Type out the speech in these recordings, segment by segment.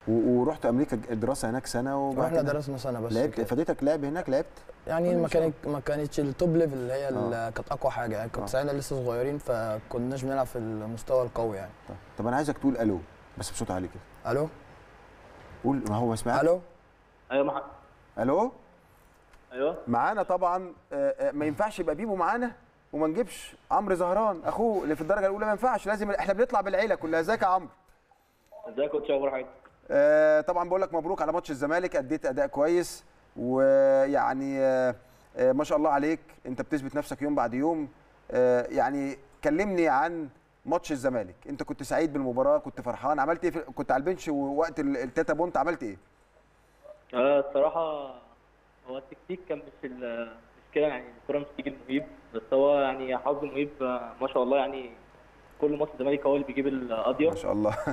و- ورحت امريكا دراسه هناك سنه وبعد واحنا كده درسنا سنه بس لعبت كده. فادتك لعب هناك لعبت يعني ما كانت ما كانتش التوب ليفل اللي هي آه. اللي كانت اقوى حاجه يعني آه. كنت ساعتها لسه صغيرين فكناش بنلعب في المستوى القوي يعني طب, طب انا عايزك تقول الو بس بصوت عالي كده الو قول ما هو اسمعك الو ايوه مح... الو ايوه معانا طبعا آه، آه، ما ينفعش يبقى بيبو معانا وما نجيبش عمرو زهران اخوه اللي في الدرجه الاولى ما ينفعش لازم احنا بنطلع بالعيله كلها ازيك يا عمرو ازيك يا كوتش اخبار حاجه آه، طبعا بقول لك مبروك على ماتش الزمالك اديت اداء كويس ويعني آه، آه، ما شاء الله عليك انت بتثبت نفسك يوم بعد يوم آه، يعني كلمني عن ماتش الزمالك انت كنت سعيد بالمباراه كنت فرحان عملت ايه في- كنت على البنش ووقت ال- التاتا بونت عملت ايه آه الصراحه هو التكتيك كان مش ال- مش كده يعني الكوره مش تيجي المهيب بس هو يعني حظ المهيب آه، ما شاء الله يعني كل ماتش الزمالك هو اللي بيجيب القضيه ما شاء الله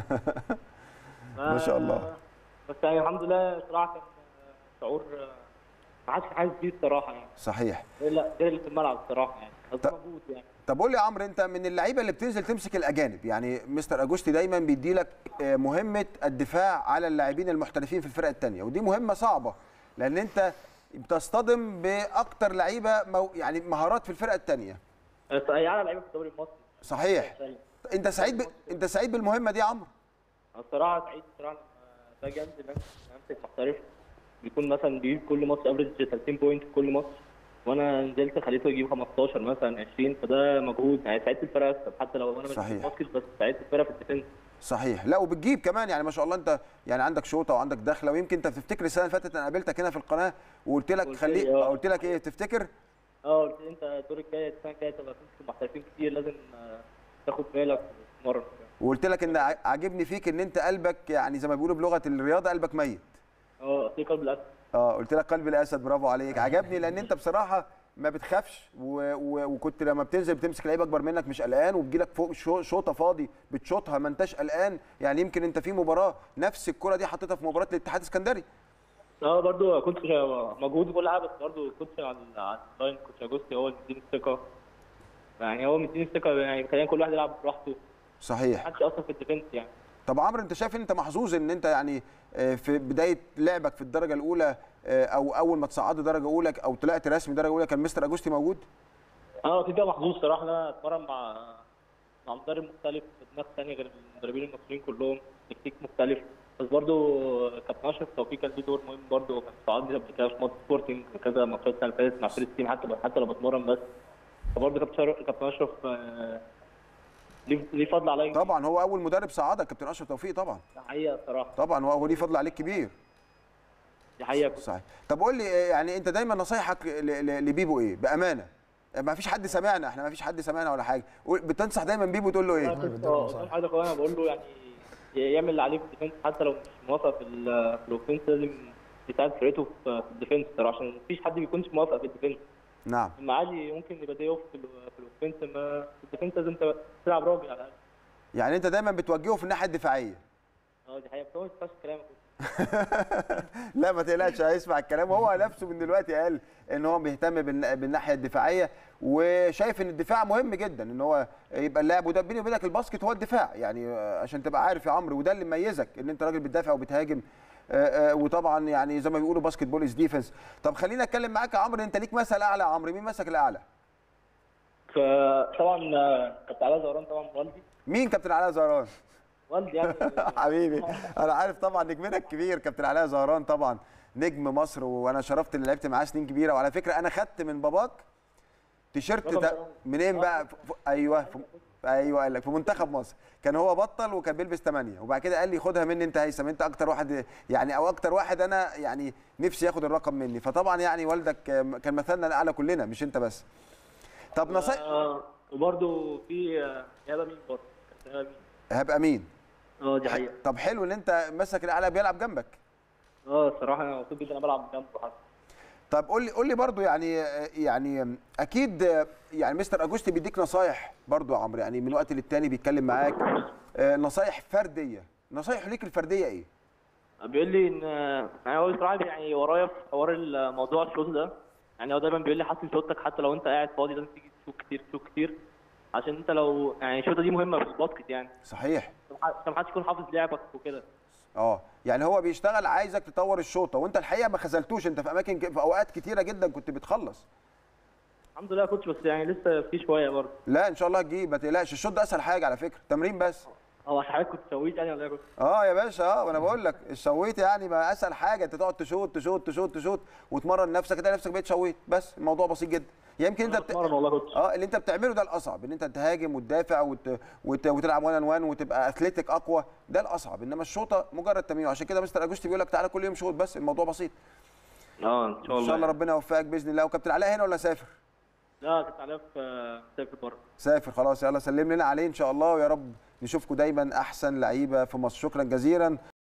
ما شاء الله. بس يعني الحمد لله صراحه كان آه، شعور آه، ما حدش حاسس بيه الصراحه يعني صحيح لا غير اللي في الملعب الصراحه يعني بس طب- موجود يعني طب قول لي يا عمرو انت من اللعيبه اللي بتنزل تمسك الاجانب يعني مستر اجوستي دايما بيدي لك مهمه الدفاع على اللاعبين المحترفين في الفرق الثانيه ودي مهمه صعبه لان انت بتصطدم باكتر لعيبه مو يعني مهارات في الفرقه الثانيه بس هيعلى لعيبه في الدوري المصري صحيح انت سعيد ب... انت سعيد بالمهمه دي يا عمرو الصراحه سعيد الصراحه لما باجي انزل امسك محترف بيكون مثلا بيجيب كل ماتش افريج 30 بوينت في كل ماتش وانا نزلت خليته يجيب 15 مثلا 20 فده مجهود يعني ساعدت الفرقه اكسب حتى لو انا مش صحيح. باسكت بس ساعدت الفرقه في الديفنس صحيح لا وبتجيب كمان يعني ما شاء الله انت يعني عندك شوطه وعندك دخله ويمكن انت تفتكر السنه اللي فاتت انا قابلتك هنا في القناه وقلت لك قلت خليه لي اه. قلت لك ايه تفتكر اه قلت لي انت الدور الجاي السنه الجايه تبقى تمسك محترفين كتير لازم آه، تاخد بالك وتتمرن وقلت لك ان ع- عاجبني فيك ان انت قلبك يعني زي ما بيقولوا بلغه الرياضه قلبك ميت اه في قلب الاسد اه قلت لك قلب الاسد برافو عليك عجبني لان انت بصراحه ما بتخافش و... و... وكنت لما بتنزل بتمسك لعيب اكبر منك مش قلقان وبتجيلك فوق شو... شوطه فاضي بتشوطها ما انتش قلقان يعني يمكن انت في مباراه نفس الكره دي حطيتها في مباراه الاتحاد السكندري اه برضو كنت مجهود وكل حاجه بس برضو كنت على على اللاين كنت اجوستي هو اللي مديني الثقه يعني هو مديني الثقه يعني خلينا كل واحد يلعب براحته صحيح محدش اصلا في الديفنس يعني طب عمرو انت شايف ان انت محظوظ ان انت يعني آه، في بدايه لعبك في الدرجه الاولى آه، او اول ما تصعدوا درجه اولى او طلعت رسمي درجه اولى كان مستر اجوستي موجود اه كده محظوظ صراحه ان انا اتمرن مع مع مدرب مختلف بدماغ ثانيه غير المدربين المصريين كلهم تكتيك مختلف بس برضو كابتن اشرف توفيق كان ليه دور مهم برضو كان صعدني قبل كده في ماتش سبورتنج كذا ماتشات السنه اللي فاتت مع فيرست تيم حتى حتى لو بتمرن بس فبرضو كابتن شر- كابتن اشرف آه، ليه ليه فضل عليا طبعا هو اول مدرب صعدك كابتن اشرف توفيق طبعا دي حقيقه صراحه طبعا هو هو ليه فضل عليك كبير دي حقيقه صحيح طب قول لي آه، يعني انت دايما نصايحك ل- ل- لبيبو ايه بامانه ما فيش حد سمعنا احنا ما فيش حد سمعنا ولا حاجه قول- بتنصح دايما بيبو تقول له ايه اه قدام حضرتك انا بقول له يعني يعمل اللي عليه في الديفنس حتى لو مش موافق في ال- في الاوفنس لازم يساعد فرقته في في الديفنس ترى عشان مفيش حد بيكونش موافق في الديفنس نعم اما عادي ممكن يبقى دي اوف في ال- في الاوفنس ما في الديفنس لازم ت- تلعب راجل على الاقل يعني انت دايما بتوجهه في الناحيه الدفاعيه اه دي حقيقه بس هو ما ينفعش كلامك لا ما تقلقش هيسمع الكلام وهو نفسه من دلوقتي قال ان هو بيهتم بالن- بالناحيه الدفاعيه وشايف ان الدفاع مهم جدا ان هو يبقى اللاعب وده بيني وبينك الباسكت هو الدفاع يعني آه، عشان تبقى عارف يا عمرو وده اللي مميزك ان انت راجل بتدافع وبتهاجم آه، آه، وطبعا يعني زي ما بيقولوا باسكت بول از ديفنس طب خلينا اتكلم معاك يا عمرو انت ليك مثل اعلى يا عمرو مين مثلك الاعلى فطبعا آه، كابتن علاء زهران طبعا والدي مين كابتن علاء زهران والدي يعني حبيبي انا عارف طبعا نجمنا الكبير كابتن علاء زهران طبعا نجم مصر وانا شرفت اللي لعبت معاه سنين كبيره وعلى فكره انا خدت من باباك تيشيرت رقم ده كام؟ منين بقى ف... ف... ايوه في... ايوه قال لك في منتخب مصر كان هو بطل وكان بيلبس 8 وبعد كده قال لي خدها مني انت هيثم انت اكتر واحد يعني او اكتر واحد انا يعني نفسي ياخد الرقم مني فطبعا يعني والدك آه، كان مثلنا الاعلى كلنا مش انت بس طب نصيحه آه، وبرده في آه، ايهاب امين برضه كابتن ايهاب امين هبقى امين اه دي حقيقه طب حلو ان انت مسك الاعلى بيلعب جنبك اه الصراحه انا مبسوط جدا انا بلعب جنبه حتى طب قول لي قول لي برضو يعني يعني اكيد يعني مستر اجوستي بيديك نصايح برضو يا عمرو يعني من وقت للتاني بيتكلم معاك آه، نصايح فرديه نصايح ليك الفرديه ايه بيقول لي ان يعني هو بصراحه يعني ورايا في حوار الموضوع الشوط ده يعني هو دايما بيقول لي حسن شوطك حتى لو انت قاعد فاضي لازم تيجي تشوط كتير تشوط كتير عشان انت لو يعني الشوطه دي مهمه في الباسكت يعني صحيح عشان محدش يكون حافظ لعبك وكده اه يعني هو بيشتغل عايزك تطور الشوطه وانت الحقيقه ما خذلتوش انت في اماكن ك- في اوقات كتيره جدا كنت بتخلص الحمد لله يا كوتش بس يعني لسه في شويه برضه لا ان شاء الله تجيب ما تقلقش الشوط ده اسهل حاجه على فكره تمرين بس هو حضرتك كنت سويت يعني ولا ايه يا كوتش؟ اه يا باشا اه وانا بقول لك الشويت يعني ما اسهل حاجه انت تقعد تشوط تشوط تشوط تشوط وتمرن نفسك تلاقي نفسك بقيت شويت بس الموضوع بسيط جدا يمكن انت انا بت... بتمرن والله يا كوتش اه اللي انت بتعمله ده الاصعب ان انت تهاجم وتدافع وت... وت... وتلعب وان وان وتبقى اثليتيك اقوى ده الاصعب انما الشوطه مجرد تمرين عشان كده مستر اجوستي بيقول لك تعالى كل يوم شوط بس الموضوع بسيط اه ان شاء ان شاء الله ربنا يوفقك باذن الله وكابتن علاء هنا ولا سافر لا كنت عليها في مسافر بره سافر خلاص يلا سلم لنا عليه ان شاء الله ويا رب نشوفكم دايما احسن لعيبه في مصر شكرا جزيلا